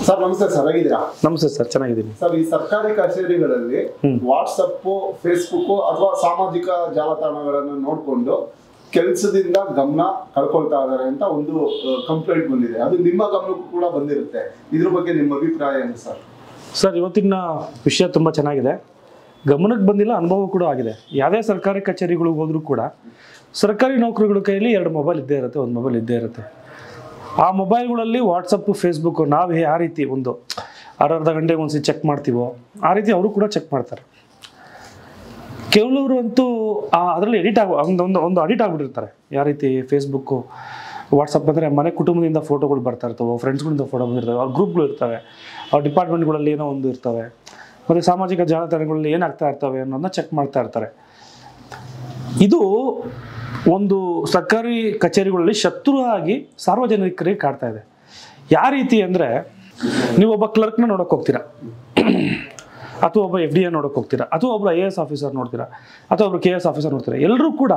sir ನಮಸ್ತೆ sir ಹೇಗಿದ್ದೀರಾ ನಮಸ್ತೆ ಸರ್ ಚೆನ್ನಾಗಿದ್ದೀನಿ ಸರ್ ಈ ಸರ್ಕಾರಿ ಕಚೇರಿಗಳಲ್ಲಿ ವಾಟ್ಸಪ್ ಫೇಸ್ಬುಕ್ ಅಥವಾ ಸಾಮಾಜಿಕ ಜಾಲತಾಣಗಳನ್ನು ನೋಡಿಕೊಂಡು ಕೆಲಸದಿಂದ ಗಮನ ಕಳ್ಕೊಳ್ತಾ ಇದ್ದಾರೆ ಅಂತ ಒಂದು ಕಂಪ್ಲೇಂಟ್ ಬಂದಿದೆ ಅದು ನಿಮ್ಮ ಗಮನಕ್ಕೂ ಕೂಡ ಬಂದಿರುತ್ತೆ ಇದ್ರ ಬಗ್ಗೆ ನಿಮ್ಮ ಅಭಿಪ್ರಾಯ ಏನು ಸರ್ ಸರ್ ಇವತ್ತಿನ ವಿಷಯ ತುಂಬ ಚೆನ್ನಾಗಿದೆ ಗಮನಕ್ಕೆ ಬಂದಿಲ್ಲ ಅನುಭವ ಕೂಡ ಆಗಿದೆ ಯಾವುದೇ ಸರ್ಕಾರಿ ಕಚೇರಿಗಳಿಗೆ ಹೋದ್ರೂ ಕೂಡ ಸರ್ಕಾರಿ ನೌಕರಿಗಳ ಕೈಯಲ್ಲಿ ಎರಡು ಮೊಬೈಲ್ ಇದ್ದೇ ಇರುತ್ತೆ ಒಂದು ಮೊಬೈಲ್ ಇದ್ದೇ ಇರುತ್ತೆ ಆ ಮೊಬೈಲ್ಗಳಲ್ಲಿ ವಾಟ್ಸಪ್ಪು ಫೇಸ್ಬುಕ್ ನಾವು ಯಾವ ರೀತಿ ಒಂದು ಅರ್ಧ ಗಂಟೆಗೆ ಒಂದ್ಸತಿ ಚೆಕ್ ಮಾಡ್ತೀವೋ ಆ ರೀತಿ ಅವರು ಕೂಡ ಚೆಕ್ ಮಾಡ್ತಾರೆ ಕೆಲವರು ಅಂತೂ ಅದರಲ್ಲಿ ಎಡಿಟ್ ಆಗ ಒಂದು ಒಂದು ಒಂದು ಅಡಿಟ್ ಆಗಿಬಿಟ್ಟಿರ್ತಾರೆ ಯಾವ ರೀತಿ ಫೇಸ್ಬುಕ್ಕು ವಾಟ್ಸಪ್ ಅಂದರೆ ಮನೆ ಕುಟುಂಬದಿಂದ ಫೋಟೋಗಳು ಬರ್ತಾ ಇರ್ತವೆ ಫ್ರೆಂಡ್ಸ್ಗಳಿಂದ ಫೋಟೋ ಬಂದಿರ್ತವೆ ಅವ್ರ ಗ್ರೂಪ್ಗಳು ಇರ್ತವೆ ಅವ್ರ ಡಿಪಾರ್ಟ್ಮೆಂಟ್ಗಳಲ್ಲಿ ಏನೋ ಒಂದು ಇರ್ತವೆ ಮತ್ತು ಸಾಮಾಜಿಕ ಜಾಲತಾಣಗಳಲ್ಲಿ ಏನಾಗ್ತಾ ಇರ್ತವೆ ಅನ್ನೋದನ್ನ ಚೆಕ್ ಮಾಡ್ತಾ ಇರ್ತಾರೆ ಇದು ಒಂದು ಸರ್ಕಾರಿ ಕಚೇರಿಗಳಲ್ಲಿ ಶತ್ರು ಆಗಿ ಸಾರ್ವಜನಿಕರಿಗೆ ಕಾಡ್ತಾ ಇದೆ ಯಾವ ರೀತಿ ಅಂದರೆ ನೀವು ಒಬ್ಬ ಕ್ಲರ್ಕ್ನ ನೋಡೋಕೆ ಹೋಗ್ತೀರಾ ಅಥವಾ ಒಬ್ಬ ಎಫ್ ಡಿ ಎ ನೋಡೋಕೆ ಹೋಗ್ತೀರಾ ಅಥವಾ ಒಬ್ಬರು ಐ ಎ ಎಸ್ ಆಫೀಸರ್ ನೋಡ್ತೀರಾ ಅಥವಾ ಒಬ್ರು ಕೆ ಎಸ್ ಆಫೀಸರ್ ನೋಡ್ತೀರಾ ಎಲ್ಲರೂ ಕೂಡ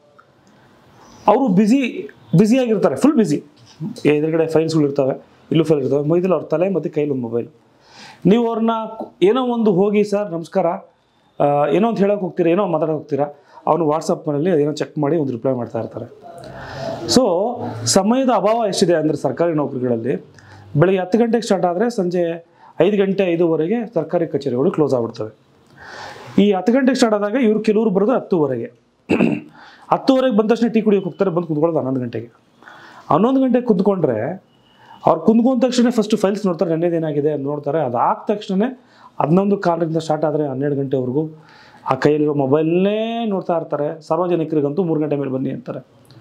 ಅವರು ಬ್ಯುಸಿ ಬ್ಯುಸಿಯಾಗಿರ್ತಾರೆ ಫುಲ್ ಬ್ಯುಸಿ ಎದುರುಗಡೆ ಫೈಲ್ಸ್ಗಳು ಇರ್ತವೆ ಇಲ್ಲೂ ಫೈಲ್ ಇರ್ತವೆ ಮೈದಲ್ಲಿ ಅವ್ರ ತಲೆ ಮತ್ತು ಕೈಲಿ ಒಂದು ಮೊಬೈಲ್ ನೀವು ಅವ್ರನ್ನ ಏನೋ ಒಂದು ಹೋಗಿ ಸರ್ ನಮಸ್ಕಾರ ಆ, ಏನೋ ಅಂತ ಹೇಳೋಕೆ ಹೋಗ್ತೀರಾ ಏನೋ ಮಾತಾಡೋಕೆ ಹೋಗ್ತೀರಾ ಅವನು ವಾಟ್ಸಪ್ನಲ್ಲಿ ಅದೇನೋ ಚೆಕ್ ಮಾಡಿ ಒಂದು ರಿಪ್ಲೈ ಮಾಡ್ತಾ ಇರ್ತಾರೆ ಸೊ ಸಮಯದ ಅಭಾವ ಎಷ್ಟಿದೆ ಅಂದರೆ ಸರ್ಕಾರಿ ನೌಕರಿಗಳಲ್ಲಿ ಬೆಳಗ್ಗೆ ಹತ್ತು ಗಂಟೆಗೆ ಸ್ಟಾರ್ಟ್ ಆದರೆ ಸಂಜೆ ಐದು ಗಂಟೆ ಐದುವರೆಗೆ ಸರ್ಕಾರಿ ಕಚೇರಿಗಳು ಕ್ಲೋಸ್ ಆಗ್ಬಿಡ್ತವೆ ಈ ಹತ್ತು ಗಂಟೆಗೆ ಸ್ಟಾರ್ಟ್ ಆದಾಗ ಇವ್ರು ಕೆಲವರು ಬರೋದು ಹತ್ತುವರೆಗೆ ಹತ್ತುವರೆಗೆ ಬಂದ ತಕ್ಷಣ ಟೀ ಕುಡಿಯೋಕೆ ಹೋಗ್ತಾರೆ ಬಂದು ಕುತ್ಕೊಳ್ಳೋದು ಹನ್ನೊಂದು ಗಂಟೆಗೆ ಹನ್ನೊಂದು ಗಂಟೆಗೆ ಕುತ್ಕೊಂಡ್ರೆ ಅವ್ರು ಕುಂದ್ಕೊಂಡ ತಕ್ಷಣ ಫಸ್ಟ್ ಫೈಲ್ಸ್ ನೋಡ್ತಾರೆ ನೆನ್ನೆದು ಏನಾಗಿದೆ ಅಂತ ನೋಡ್ತಾರೆ ಅದು ಆದ ತಕ್ಷಣ ಹನ್ನೊಂದು ಕಾಲರಿಂದ ಸ್ಟಾರ್ಟ್ ಆದರೆ ಹನ್ನೆರಡು ಗಂಟೆವರೆಗೂ ಆ ಕೈಯಲ್ಲಿರೋ ಮೊಬೈಲ್ನೇ ನೋಡ್ತಾ ಇರ್ತಾರೆ ಸಾರ್ವಜನಿಕರಿಗಂತೂ ಮೂರು ಗಂಟೆ ಮೇಲೆ ಬನ್ನಿ ಅಂತಾರೆ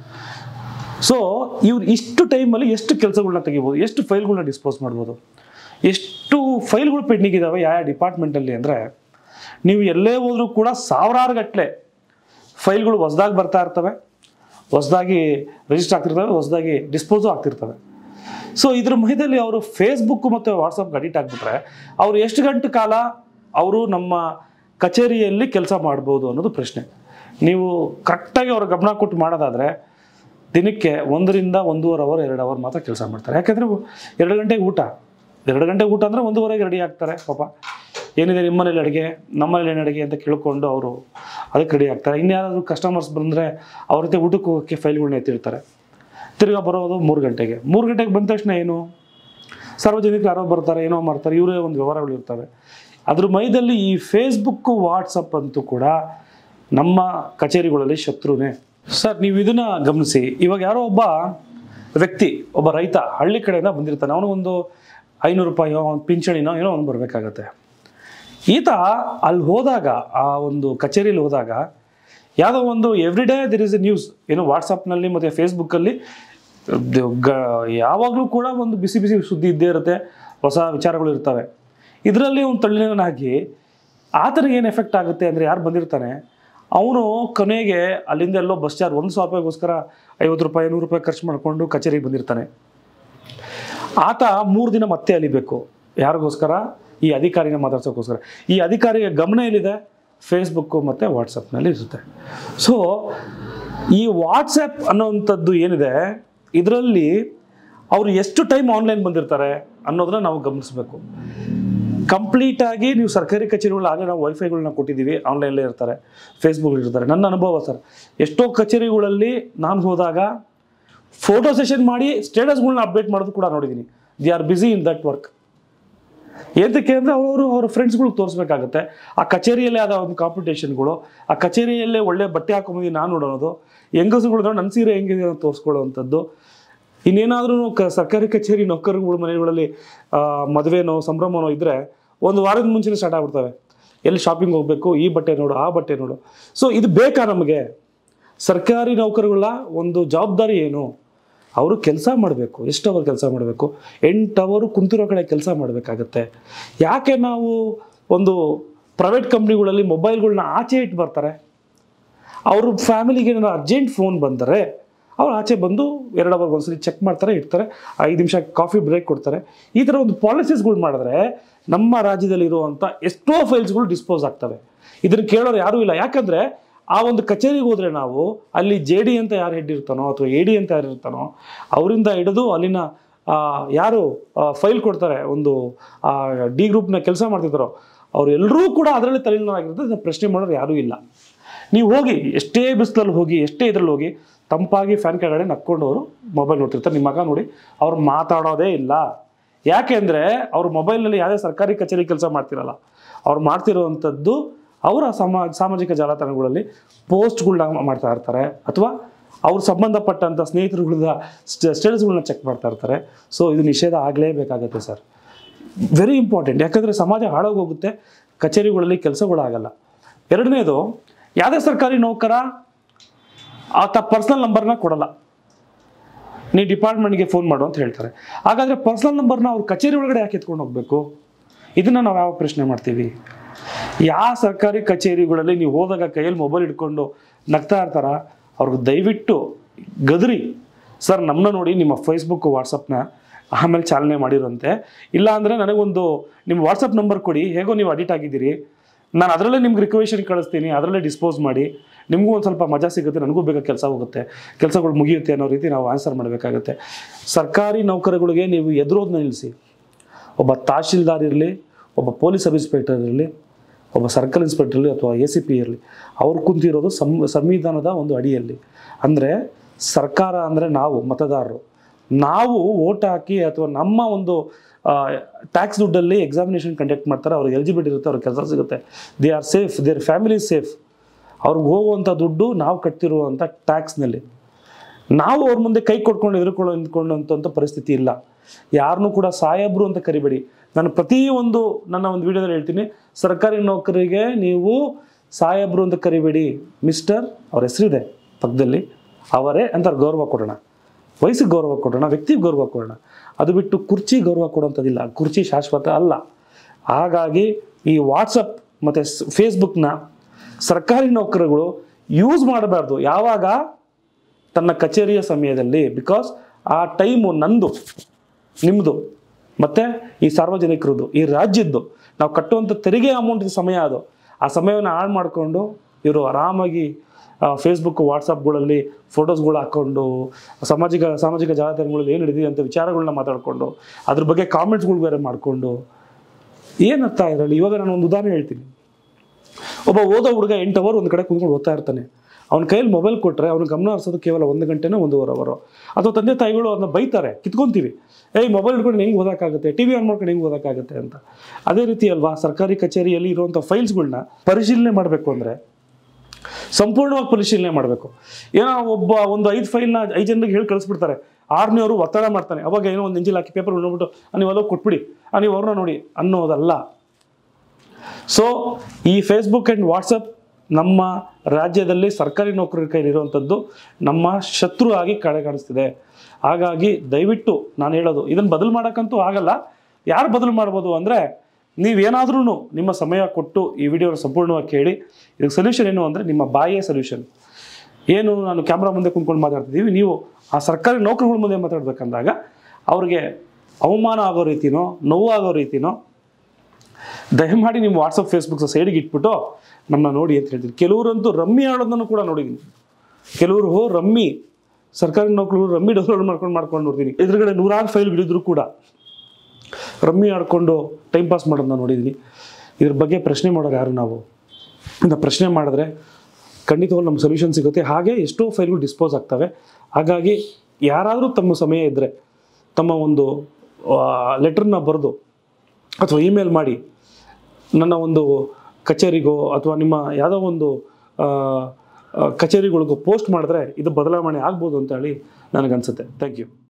ಸೊ ಇವ್ರು ಇಷ್ಟು ಟೈಮಲ್ಲಿ ಎಷ್ಟು ಕೆಲಸಗಳನ್ನ ತೆಗಿಬೋದು ಎಷ್ಟು ಫೈಲ್ಗಳನ್ನ ಡಿಸ್ಪೋಸ್ ಮಾಡ್ಬೋದು ಎಷ್ಟು ಫೈಲ್ಗಳು ಪೆಂಡಿಂಗ್ ಇದ್ದಾವೆ ಯಾವ ಡಿಪಾರ್ಟ್ಮೆಂಟಲ್ಲಿ ಅಂದರೆ ನೀವು ಎಲ್ಲೇ ಹೋದರೂ ಕೂಡ ಸಾವಿರಾರು ಗಟ್ಟಲೆ ಫೈಲ್ಗಳು ಹೊಸ್ದಾಗಿ ಬರ್ತಾ ಇರ್ತವೆ ಹೊಸ್ದಾಗಿ ರಿಜಿಸ್ಟರ್ ಆಗ್ತಿರ್ತವೆ ಹೊಸ್ದಾಗಿ ಡಿಸ್ಪೋಸು ಆಗ್ತಿರ್ತವೆ ಸೊ ಇದ್ರ ಮಧ್ಯದಲ್ಲಿ ಅವರು ಫೇಸ್ಬುಕ್ ಮತ್ತು ವಾಟ್ಸಪ್ಗೆ ಅಡಿಟ್ ಆಗಿಬಿಟ್ರೆ ಅವರು ಎಷ್ಟು ಗಂಟೆ ಕಾಲ ಅವರು ನಮ್ಮ ಕಚೇರಿಯಲ್ಲಿ ಕೆಲಸ ಮಾಡ್ಬೋದು ಅನ್ನೋದು ಪ್ರಶ್ನೆ ನೀವು ಕರೆಕ್ಟಾಗಿ ಅವ್ರ ಗಮನ ಕೊಟ್ಟು ಮಾಡೋದಾದರೆ ದಿನಕ್ಕೆ ಒಂದರಿಂದ ಒಂದೂವರೆ ಅವರ್ ಎರಡು ಅವರ್ ಮಾತ್ರ ಕೆಲಸ ಮಾಡ್ತಾರೆ ಯಾಕಂದರೆ ಎರಡು ಗಂಟೆಗೆ ಊಟ ಎರಡು ಗಂಟೆಗೆ ಊಟ ಅಂದರೆ ಒಂದೂವರೆಗೆ ರೆಡಿ ಆಗ್ತಾರೆ ಪಾಪ ಏನಿದೆ ನಿಮ್ಮ ಮನೇಲಿ ಅಡುಗೆ ನಮ್ಮ ಮನೇಲಿ ಏನು ಅಡುಗೆ ಅಂತ ಕೇಳ್ಕೊಂಡು ಅವರು ಅದಕ್ಕೆ ರೆಡಿ ಆಗ್ತಾರೆ ಇನ್ಯಾರಾದರೂ ಕಸ್ಟಮರ್ಸ್ ಬಂದರೆ ಅವ್ರ ಜೊತೆ ಊಟಕ್ಕೆ ಹೋಗೋಕ್ಕೆ ಫೈಲ್ಗಳನ್ನ ಎತ್ತಿರ್ತಾರೆ ತಿರ್ಗಾ ಬರೋದು ಮೂರು ಗಂಟೆಗೆ ಮೂರು ಗಂಟೆಗೆ ಬಂದ ತಕ್ಷಣ ಏನು ಸಾರ್ವಜನಿಕರು ಯಾರೋ ಬರ್ತಾರೆ ಏನೋ ಮಾಡ್ತಾರೆ ಇವರೇ ಒಂದು ವ್ಯವಹಾರಗಳು ಇರ್ತವೆ ಅದ್ರ ಮೈದಲ್ಲಿ ಈ ಫೇಸ್ಬುಕ್ಕು ವಾಟ್ಸಪ್ ಅಂತೂ ಕೂಡ ನಮ್ಮ ಕಚೇರಿಗಳಲ್ಲಿ ಶತ್ರುನೇ ಸರ್ ನೀವು ಇದನ್ನ ಗಮನಿಸಿ ಇವಾಗ ಯಾರೋ ಒಬ್ಬ ವ್ಯಕ್ತಿ ಒಬ್ಬ ರೈತ ಹಳ್ಳಿ ಕಡೆಯಿಂದ ಬಂದಿರ್ತಾನೆ ಅವನು ಒಂದು ಐನೂರು ರೂಪಾಯಿಯೋ ಒಂದು ಪಿಂಚಣಿನೋ ಏನೋ ಒಂದು ಬರಬೇಕಾಗತ್ತೆ ಈತ ಅಲ್ಲಿ ಹೋದಾಗ ಆ ಒಂದು ಕಚೇರಿಯಲ್ಲಿ ಹೋದಾಗ ಯಾವುದೋ ಒಂದು every day there is a news ಏನು ವಾಟ್ಸಪ್ನಲ್ಲಿ ಮತ್ತು ಫೇಸ್ಬುಕ್ಕಲ್ಲಿ ಯಾವಾಗಲೂ ಕೂಡ ಒಂದು ಬಿಸಿ ಬಿಸಿ ಸುದ್ದಿ ಇದ್ದೇ ಇರುತ್ತೆ ಹೊಸ ವಿಚಾರಗಳು ಇರ್ತವೆ ಇದರಲ್ಲಿ ಒಂದು ತಳ್ಳಿನಾಗಿ ಆತನಿಗೆ ಏನು ಎಫೆಕ್ಟ್ ಆಗುತ್ತೆ ಅಂದರೆ ಯಾರು ಬಂದಿರ್ತಾನೆ ಅವನು ಕೊನೆಗೆ ಅಲ್ಲಿಂದ ಎಲ್ಲೋ ಬಸ್ ಚಾರ್ಜ್ ಒಂದು ಸಾವಿರ ರೂಪಾಯಿಗೋಸ್ಕರ ಐವತ್ತು ರೂಪಾಯಿ ನೂರು ರೂಪಾಯಿ ಖರ್ಚು ಮಾಡಿಕೊಂಡು ಕಚೇರಿಗೆ ಬಂದಿರ್ತಾನೆ ಆತ ಮೂರು ದಿನ ಮತ್ತೆ ಅಲಿಬೇಕು ಯಾರಿಗೋಸ್ಕರ ಈ ಅಧಿಕಾರಿನ ಮಾತಾಡ್ಸೋಕ್ಕೋಸ್ಕರ ಈ ಅಧಿಕಾರಿಯ ಗಮನ ಎಲ್ಲಿದೆ ಫೇಸ್ಬುಕ್ಕು ಮತ್ತು ವಾಟ್ಸಪ್ನಲ್ಲಿ ಇರುತ್ತೆ ಸೊ ಈ ವಾಟ್ಸಪ್ ಅನ್ನೋವಂಥದ್ದು ಏನಿದೆ ಇದರಲ್ಲಿ ಅವರು ಎಷ್ಟು ಟೈಮ್ ಆನ್ಲೈನ್ ಬಂದಿರ್ತಾರೆ ಅನ್ನೋದನ್ನ ನಾವು ಗಮನಿಸಬೇಕು ಕಂಪ್ಲೀಟಾಗಿ ನೀವು ಸರ್ಕಾರಿ ಕಚೇರಿಗಳು ಆಗಲೇ ನಾವು ವೈಫೈಗಳನ್ನ ಕೊಟ್ಟಿದ್ದೀವಿ ಆನ್ಲೈನಲ್ಲೇ ಇರ್ತಾರೆ ಫೇಸ್ಬುಕ್ ಇರ್ತಾರೆ ನನ್ನ ಅನುಭವ ಸರ್ ಎಷ್ಟೋ ಕಚೇರಿಗಳಲ್ಲಿ ನಾನು ಹೋದಾಗ ಫೋಟೋ ಸೆಷನ್ ಮಾಡಿ ಸ್ಟೇಟಸ್ಗಳನ್ನ ಅಪ್ಡೇಟ್ ಮಾಡೋದು ಕೂಡ ನೋಡಿದ್ದೀನಿ the R BC in that work ಏತಕ್ಕೆ ಅಂದರೆ ಅವರು ಅವ್ರ ಫ್ರೆಂಡ್ಸ್ಗಳಿಗೆ ತೋರಿಸ್ಬೇಕಾಗತ್ತೆ ಆ ಕಚೇರಿಯಲ್ಲೇ ಆದ ಒಂದು ಕಾಂಪಿಟೇಷನ್ಗಳು ಆ ಕಚೇರಿಯಲ್ಲೇ ಒಳ್ಳೆ ಬಟ್ಟೆ ಹಾಕೊಂಬಂದು ನಾನು ನೋಡೋದು ಹೆಂಗಸುಗಳು ನನ್ನ ಸೀರೆ ಹೆಂಗಿದೆ ಅಂತ ತೋರಿಸ್ಕೊಳ್ಳೋವಂಥದ್ದು ಇನ್ನೇನಾದ್ರೂ ಕ ಸರ್ಕಾರಿ ಕಚೇರಿ ನೌಕರರುಗಳ ಮನೆಗಳಲ್ಲಿ ಆ, ಮದುವೆನೋ ಸಂಭ್ರಮನೋ ಇದ್ದರೆ ಒಂದು ವಾರದ ಮುಂಚೆನೇ ಸ್ಟಾರ್ಟ್ ಆಗ್ಬಿಡ್ತವೆ ಎಲ್ಲಿ ಶಾಪಿಂಗ್ ಹೋಗಬೇಕು ಈ ಬಟ್ಟೆ ನೋಡು ಆ ಬಟ್ಟೆ ನೋಡು ಸೊ ಇದು ಬೇಕಾ ನಮಗೆ ಸರ್ಕಾರಿ ನೌಕರಗಳ ಒಂದು ಜವಾಬ್ದಾರಿ ಏನು ಅವರು ಕೆಲಸ ಮಾಡಬೇಕು ಎಷ್ಟು ಅವರ್ ಕೆಲಸ ಮಾಡಬೇಕು ಎಂಟು ಅವರು ಕುಂತಿರೋ ಕಡೆ ಕೆಲಸ ಮಾಡಬೇಕಾಗತ್ತೆ ಯಾಕೆ ನಾವು ಒಂದು ಪ್ರೈವೇಟ್ ಕಂಪ್ನಿಗಳಲ್ಲಿ ಮೊಬೈಲ್ಗಳನ್ನ ಆಚೆ ಇಟ್ಟು ಬರ್ತಾರೆ ಅವರು ಫ್ಯಾಮಿಲಿಗೆ ಏನಾದ್ರು ಅರ್ಜೆಂಟ್ ಫೋನ್ ಬಂದರೆ ಅವ್ರು ಆಚೆ ಬಂದು ಎರಡು ಅವರ್ಗೆ ಒಂದ್ಸಲಿ ಚೆಕ್ ಮಾಡ್ತಾರೆ ಇಡ್ತಾರೆ ಐದು ನಿಮಿಷ ಕಾಫಿ ಬ್ರೇಕ್ ಕೊಡ್ತಾರೆ ಈ ಥರ ಒಂದು ಪಾಲಿಸೀಸ್ಗಳು ಮಾಡಿದ್ರೆ ನಮ್ಮ ರಾಜ್ಯದಲ್ಲಿ ಇರುವಂಥ ಎಷ್ಟೋ ಫೈಲ್ಸ್ಗಳು ಡಿಸ್ಪೋಸ್ ಆಗ್ತವೆ ಇದನ್ನು ಕೇಳೋರು ಯಾರೂ ಇಲ್ಲ ಯಾಕಂದರೆ ಆ ಒಂದು ಕಚೇರಿಗೆ ಹೋದರೆ ನಾವು ಅಲ್ಲಿ ಜೆ ಡಿ ಅಂತ ಯಾರು ಹೆಡ್ ಇರ್ತಾನೋ ಅಥವಾ ಎ ಡಿ ಅಂತ ಯಾರು ಇರ್ತಾನೋ ಅವರಿಂದ ಹಿಡಿದು ಅಲ್ಲಿನ ಆ, ಯಾರು ಫೈಲ್ ಕೊಡ್ತಾರೆ ಒಂದು ಡಿ ಗ್ರೂಪ್ನ ಕೆಲಸ ಮಾಡ್ತಿದ್ದಾರೋ ಅವ್ರು ಎಲ್ಲರೂ ಕೂಡ ಅದರಲ್ಲಿ ತಲ್ಲೀನರಾಗಿರುತ್ತೆ ಅದನ್ನ ಪ್ರಶ್ನೆ ಮಾಡೋರು ಯಾರೂ ಇಲ್ಲ ನೀವು ಹೋಗಿ ಎಷ್ಟೇ ಬಿಸಿಲಲ್ಲಿ ಹೋಗಿ ಎಷ್ಟೇ ಇದ್ರಲ್ಲಿ ಹೋಗಿ ತಂಪಾಗಿ ಫ್ಯಾನ್ ಕೆಳಗಡೆ ನಕ್ಕೊಂಡು ಅವರು ಮೊಬೈಲ್ ನೋಡ್ತಿರ್ತಾರೆ ನಿಮ್ಮ ಮಗ ನೋಡಿ ಅವ್ರು ಮಾತಾಡೋದೇ ಇಲ್ಲ ಯಾಕೆ ಅಂದರೆ ಅವ್ರ ಮೊಬೈಲ್ನಲ್ಲಿ ಯಾವುದೇ ಸರ್ಕಾರಿ ಕಚೇರಿ ಕೆಲಸ ಮಾಡ್ತಿರಲ್ಲ ಅವ್ರು ಮಾಡ್ತಿರುವಂಥದ್ದು ಅವರ ಸಮ ಸಾಮಾಜಿಕ ಜಾಲತಾಣಗಳಲ್ಲಿ ಪೋಸ್ಟ್ಗಳ್ನ ಮಾಡ್ತಾ ಇರ್ತಾರೆ ಅಥವಾ ಅವ್ರು ಸಂಬಂಧಪಟ್ಟಂಥ ಸ್ನೇಹಿತರುಗಳ ಸ್ಟೇಟಸ್ಗಳನ್ನ ಚೆಕ್ ಮಾಡ್ತಾ ಇರ್ತಾರೆ ಸೊ ಇದು ನಿಷೇಧ ಆಗಲೇಬೇಕಾಗತ್ತೆ ಸರ್ ವೆರಿ ಇಂಪಾರ್ಟೆಂಟ್ ಯಾಕಂದರೆ ಸಮಾಜ ಹಾಳಾಗೋಗುತ್ತೆ ಕಚೇರಿಗಳಲ್ಲಿ ಕೆಲಸಗಳಾಗಲ್ಲ ಎರಡನೇದು ಯಾವುದೇ ಸರ್ಕಾರಿ ನೌಕರ ಆತ ಪರ್ಸ್ನಲ್ ನಂಬರ್ನ ಕೊಡಲ್ಲ ನೀವು ಡಿಪಾರ್ಟ್ಮೆಂಟ್ಗೆ ಫೋನ್ ಮಾಡು ಅಂತ ಹೇಳ್ತಾರೆ ಹಾಗಾದರೆ ಪರ್ಸ್ನಲ್ ನಂಬರ್ನ ಅವ್ರ ಕಚೇರಿ ಒಳಗಡೆ ಯಾಕೆ ಎತ್ಕೊಂಡು ಹೋಗಬೇಕು ಇದನ್ನು ನಾವು ಯಾವ ಪ್ರಶ್ನೆ ಮಾಡ್ತೀವಿ ಯಾವ ಸರ್ಕಾರಿ ಕಚೇರಿಗಳಲ್ಲಿ ನೀವು ಹೋದಾಗ ಕೈಯಲ್ಲಿ ಮೊಬೈಲ್ ಇಟ್ಕೊಂಡು ನಗ್ತಾ ಇರ್ತಾರ ಅವ್ರಿಗೆ ದಯವಿಟ್ಟು ಗದರಿ ಸರ್ ನಮ್ಮನ್ನ ನೋಡಿ ನಿಮ್ಮ ಫೇಸ್ಬುಕ್ ವಾಟ್ಸಪ್ನ ಆಮೇಲೆ ಚಾಲನೆ ಮಾಡಿರಂತೆ ಇಲ್ಲ ಅಂದರೆ ನನಗೊಂದು ನಿಮ್ಮ ವಾಟ್ಸಪ್ ನಂಬರ್ ಕೊಡಿ ಹೇಗೋ ನೀವು ಅಡಿಟ್ ಆಗಿದ್ದೀರಿ ನಾನು ಅದರಲ್ಲೇ ನಿಮ್ಗೆ ರಿಕ್ವೆಷನ್ ಕಳಿಸ್ತೀನಿ ಅದರಲ್ಲೇ ಡಿಸ್ಪೋಸ್ ಮಾಡಿ ನಿಮಗೂ ಒಂದು ಸ್ವಲ್ಪ ಮಜಾ ಸಿಗುತ್ತೆ ನನಗೂ ಬೇಗ ಕೆಲಸ ಹೋಗುತ್ತೆ ಕೆಲಸಗಳು ಮುಗಿಯುತ್ತೆ ಅನ್ನೋ ರೀತಿ ನಾವು ಆನ್ಸರ್ ಮಾಡಬೇಕಾಗುತ್ತೆ ಸರ್ಕಾರಿ ನೌಕರಗಳಿಗೆ ನೀವು ಎದುರೋದನ್ನ ನಿಲ್ಲಿಸಿ ಒಬ್ಬ ತಹಶೀಲ್ದಾರ್ ಇರಲಿ ಒಬ್ಬ ಪೊಲೀಸ್ ಸಬ್ ಇನ್ಸ್ಪೆಕ್ಟರ್ ಇರಲಿ ಒಬ್ಬ ಸರ್ಕಲ್ ಇನ್ಸ್ಪೆಕ್ಟರ್ ಇರಲಿ ಅಥವಾ ಎ ಸಿ ಪಿ ಇರಲಿ ಅವ್ರು ಕುಂತಿರೋದು ಸಂ ಸಂವಿಧಾನದ ಒಂದು ಅಡಿಯಲ್ಲಿ ಅಂದರೆ ಸರ್ಕಾರ ಅಂದರೆ ನಾವು ಮತದಾರರು ನಾವು ಓಟ್ ಹಾಕಿ ಅಥವಾ ನಮ್ಮ ಒಂದು ಟ್ಯಾಕ್ಸ್ ದುಡ್ಡಲ್ಲಿ ಎಕ್ಸಾಮಿನೇಷನ್ ಕಂಡಕ್ಟ್ ಮಾಡ್ತಾರೆ ಅವ್ರಿಗೆ ಎಲಿಜಿಬಿಲಿಟಿ ಇರುತ್ತೆ ಅವ್ರಿಗೆ ಕೆಲಸ ಸಿಗುತ್ತೆ they are safe their family safe ಅವ್ರಿಗೆ ಹೋಗುವಂಥ ದುಡ್ಡು ನಾವು ಕಟ್ತಿರುವಂಥ ಟ್ಯಾಕ್ಸ್ನಲ್ಲಿ ನಾವು ಅವ್ರ ಮುಂದೆ ಕೈ ಕೊಟ್ಕೊಂಡು ಎದುರ್ಕೊಳ್ಳೋ ನಿಂತ್ಕೊಂಡಂಥ ಪರಿಸ್ಥಿತಿ ಇಲ್ಲ ಯಾರನ್ನೂ ಕೂಡ ಸಾಹೇಬ್ರು ಅಂತ ಕರಿಬೇಡಿ ನಾನು ಪ್ರತಿಯೊಂದು ನನ್ನ ಒಂದು ವಿಡಿಯೋದಲ್ಲಿ ಹೇಳ್ತೀನಿ ಸರ್ಕಾರಿ ನೌಕರಿಗೆ ನೀವು ಸಾಹೇಬ್ರು ಅಂತ ಕರಿಬೇಡಿ ಮಿಸ್ಟರ್ ಅವ್ರ ಹೆಸರಿದೆ ಪಕ್ಕದಲ್ಲಿ ಅವರೇ ಅಂತ ಗೌರವ ಕೊಡೋಣ ವಯಸ್ಸಿಗೆ ಗೌರವ ಕೊಡೋಣ ವ್ಯಕ್ತಿಗೆ ಗೌರವ ಕೊಡೋಣ ಅದು ಬಿಟ್ಟು ಕುರ್ಚಿ ಗೌರವ ಕೊಡೋಂಥದ್ದಿಲ್ಲ ಕುರ್ಚಿ ಶಾಶ್ವತ ಅಲ್ಲ ಹಾಗಾಗಿ ಈ ವಾಟ್ಸಪ್ ಮತ್ತು ಫೇಸ್ಬುಕ್ನ ಸರ್ಕಾರಿ ನೌಕರಗಳು ಯೂಸ್ ಮಾಡಬಾರ್ದು ಯಾವಾಗ ತನ್ನ ಕಚೇರಿಯ ಸಮಯದಲ್ಲಿ ಬಿಕಾಸ್ ಆ ಟೈಮು ನಂದು ನಿಮ್ಮದು ಮತ್ತು ಈ ಸಾರ್ವಜನಿಕರದ್ದು ಈ ರಾಜ್ಯದ್ದು ನಾವು ಕಟ್ಟುವಂಥ ತೆರಿಗೆ ಅಮೌಂಟ್ ಸಮಯ ಅದು ಆ ಸಮಯವನ್ನು ಹಾಳು ಮಾಡಿಕೊಂಡು ಇವರು ಆರಾಮಾಗಿ ಫೇಸ್ಬುಕ್ ವಾಟ್ಸಪ್ಗಳಲ್ಲಿ ಫೋಟೋಸ್ಗಳು ಹಾಕ್ಕೊಂಡು ಸಾಮಾಜಿಕ ಸಾಮಾಜಿಕ ಜಾಲತಾಣಗಳಲ್ಲಿ ಏನು ಹಿಡಿದಿದೆ ಅಂತ ವಿಚಾರಗಳನ್ನ ಮಾತಾಡಿಕೊಂಡು ಅದ್ರ ಬಗ್ಗೆ ಕಾಮೆಂಟ್ಸ್ಗಳು ಬೇರೆ ಮಾಡಿಕೊಂಡು ಏನರ್ಥ ಇದರಲ್ಲಿ ಇವಾಗ ನಾನು ಒಂದು ಉದಾಹರಣೆ ಹೇಳ್ತೀನಿ ಒಬ್ಬ ಓದೋ ಹುಡುಗ ಎಂಟು ಅವರ್ ಒಂದು ಕಡೆ ಕುಂತ್ಕೊಂಡು ಓದ್ತಾ ಇರ್ತಾನೆ ಅವ್ನ ಕೈಯಲ್ಲಿ ಮೊಬೈಲ್ ಕೊಟ್ಟರೆ ಅವ್ನ ಗಮನ ಹರಿಸೋದು ಕೇವಲ ಒಂದು ಗಂಟೆನೋ ಒಂದೂವರೆ ಅವರು ಅಥವಾ ತಂದೆ ತಾಯಿಗಳು ಅದನ್ನ ಬೈತಾರೆ ಕಿತ್ಕೊಂತೀವಿ ಏಯ್ ಮೊಬೈಲ್ ಹಿಡ್ಕೊಂಡು ಹೆಂಗೆ ಓದೋಕ್ಕಾಗುತ್ತೆ ಟಿ ವಿ ಆನ್ ಮಾಡ್ಕೊಂಡು ಹೆಂಗೆ ಓದೋಕ್ಕಾಗುತ್ತೆ ಅಂತ ಅದೇ ರೀತಿ ಅಲ್ವಾ ಸರ್ಕಾರಿ ಕಚೇರಿಯಲ್ಲಿ ಇರುವಂಥ ಫೈಲ್ಸ್ಗಳನ್ನ ಪರಿಶೀಲನೆ ಮಾಡಬೇಕು ಅಂದರೆ ಸಂಪೂರ್ಣವಾಗಿ ಪರಿಶೀಲನೆ ಮಾಡಬೇಕು ಏನೋ ಒಬ್ಬ ಒಂದು ಐದು ಫೈಲ್ನ ಐದು ಜನರಿಗೆ ಹೇಳಿ ಕಳಿಸ್ಬಿಡ್ತಾರೆ ಆರನೇವರು ಒತ್ತಡ ಮಾಡ್ತಾನೆ ಅವಾಗ ಏನೋ ಒಂದು ಎಂಜಿಲ್ ಹಾಕಿ ಪೇಪರ್ ನೋಡ್ಬಿಟ್ಟು ನೀವು ಅಲ್ಲೋಗಿ ಕೊಟ್ಬಿಡಿ ಆ, ನೀವು ಅವ್ರನ್ನ ನೋಡಿ ಅನ್ನೋದಲ್ಲ ಸೊ ಈ ಫೇಸ್ಬುಕ್ ಆ್ಯಂಡ್ ವಾಟ್ಸಪ್ ನಮ್ಮ ರಾಜ್ಯದಲ್ಲಿ ಸರ್ಕಾರಿ ನೌಕರರ ಕೈಲಿರುವಂಥದ್ದು ನಮ್ಮ ಶತ್ರು ಆಗಿ ಕಡೆ ಕಾಣಿಸ್ತಿದೆ ಹಾಗಾಗಿ ದಯವಿಟ್ಟು ನಾನು ಹೇಳೋದು ಇದನ್ನು ಬದಲು ಮಾಡೋಕ್ಕಂತೂ ಆಗಲ್ಲ ಯಾರು ಬದಲು ಮಾಡ್ಬೋದು ಅಂದರೆ ನೀವೇನಾದ್ರೂ ನಿಮ್ಮ ಸಮಯ ಕೊಟ್ಟು ಈ ವಿಡಿಯೋನ ಸಂಪೂರ್ಣವಾಗಿ ಕೇಳಿ ಇದಕ್ಕೆ ಸೊಲ್ಯೂಷನ್ ಏನು ಅಂದರೆ ನಿಮ್ಮ ಬಾಯಿಯ ಸೊಲ್ಯೂಷನ್ ಏನು ನಾನು ಕ್ಯಾಮ್ರಾ ಮುಂದೆ ಕುಂತ್ಕೊಂಡು ಮಾತಾಡ್ತಿದ್ದೀವಿ ನೀವು ಆ ಸರ್ಕಾರಿ ನೌಕರಿಗಳ ಮುಂದೆ ಮಾತಾಡ್ಬೇಕಂದಾಗ ಅವ್ರಿಗೆ ಅವಮಾನ ಆಗೋ ರೀತಿನೋ ನೋವಾಗೋ ರೀತಿನೋ ದಯಮಾಡಿ ನಿಮ್ಮ ವಾಟ್ಸಪ್ ಫೇಸ್ಬುಕ್ ಸೈಡಿಗೆ ಇಟ್ಬಿಟ್ಟು ನಮ್ಮನ್ನ ನೋಡಿ ಅಂತ ಹೇಳ್ತೀನಿ ಕೆಲವರಂತೂ ರಮ್ಮಿ ಆಡೋದನ್ನು ಕೂಡ ನೋಡಿದ್ದೀನಿ ಕೆಲವರು ರಮ್ಮಿ ಸರ್ಕಾರಿ ನೌಕರರು ರಮ್ಮಿ ಡೌನ್ಲೋಡ್ ಮಾಡ್ಕೊಂಡು ಮಾಡ್ಕೊಂಡು ನೋಡ್ತೀನಿ ಎದುರುಗಡೆ ನೂರಾರು ಫೈಲ್ ಹಿಡಿದ್ರು ಕೂಡ ರಮ್ಮಿ ಆಡ್ಕೊಂಡು ಟೈಮ್ ಪಾಸ್ ಮಾಡೋದನ್ನ ನೋಡಿದ್ದೀನಿ ಇದ್ರ ಬಗ್ಗೆ ಪ್ರಶ್ನೆ ಮಾಡೋರು ಯಾರು ನಾವು ಇಂಥ ಪ್ರಶ್ನೆ ಮಾಡಿದ್ರೆ ಖಂಡಿತವಾಗ್ಲೂ ನಮ್ಮ ಸೊಲ್ಯೂಷನ್ ಸಿಗುತ್ತೆ ಹಾಗೆ ಎಷ್ಟೋ ಫೈಲ್ಗಳು ಡಿಸ್ಪೋಸ್ ಆಗ್ತವೆ ಹಾಗಾಗಿ ಯಾರಾದರೂ ತಮ್ಮ ಸಮಯ ಇದ್ದರೆ ತಮ್ಮ ಒಂದು ಲೆಟ್ರನ್ನ ಬರೆದು ಅಥವಾ ಇಮೇಲ್ ಮಾಡಿ ನನ್ನ ಒಂದು ಕಚೇರಿಗೋ ಅಥವಾ ನಿಮ್ಮ ಯಾವುದೋ ಒಂದು ಆ, ಆ, ಕಚೇರಿಗಳಿಗೋ ಪೋಸ್ಟ್ ಮಾಡಿದ್ರೆ ಇದು ಬದಲಾವಣೆ ಆಗ್ಬೋದು ಅಂತ ಹೇಳಿ ನನಗನ್ಸುತ್ತೆ ಥ್ಯಾಂಕ್ ಯು